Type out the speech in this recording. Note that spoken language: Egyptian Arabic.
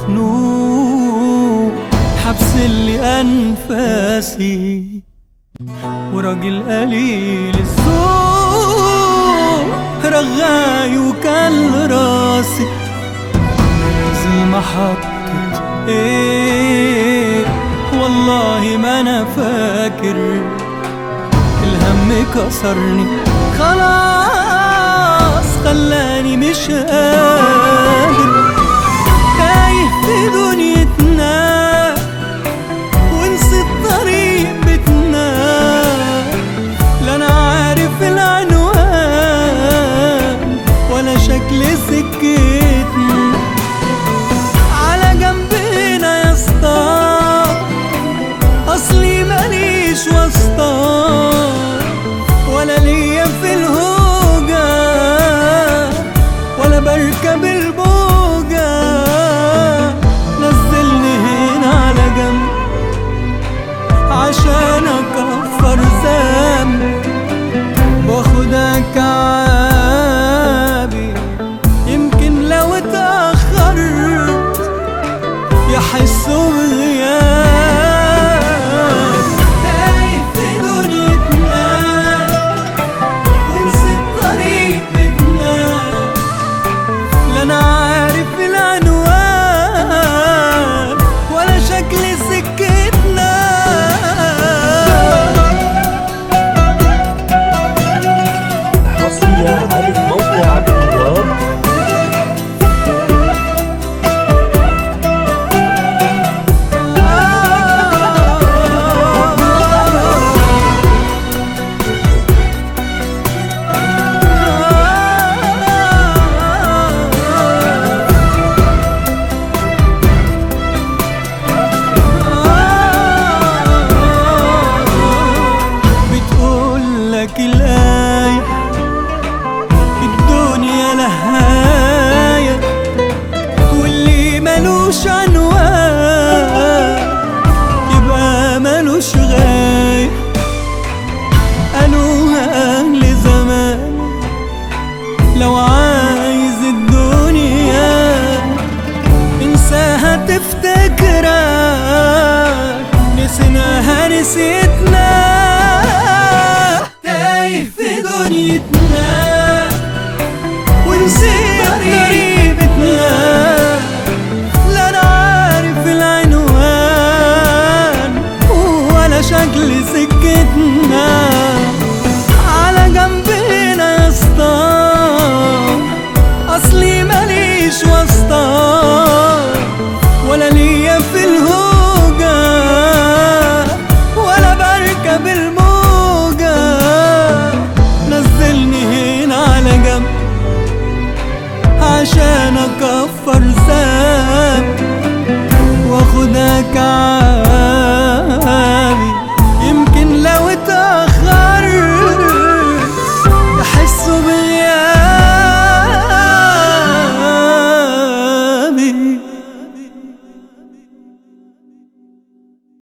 مخنوق حبس اللي أنفاسي وراجل قليل الذوق رغاي وكل راسي زي ما حطت ايه والله ما انا فاكر الهم كسرني خلاص خلاني مش قادر تايه في دنيتنا ونسيت طريق بيتنا لا انا عارف العنوان ولا شكل سكتنا على جنبنا يا اسطى اصلي ماليش واسطة ولا ليا في الهوجة ولا بركب البوجة نزلني هنا على جنب عشان اكفر ذنب واخدك عابي يمكن لو اتأخرت يحسوا بغياب تايه في دنيتنا ونسيت طريق بيتنا لا انا عارف العنوان ولا شكل سكتنا حصريا على موقع عبد الوهاب بتقول لك الآية الدنيا لهاية واللي ملوش عنوان يبقى ملوش غاية قالوها أهل زمان لو عايز الدنيا انساها تفتكرك نسيناها نسيتنا تايه في دنيتنا ونسيت قريبتنا لا انا عارف العنوان ولا شكل سكتنا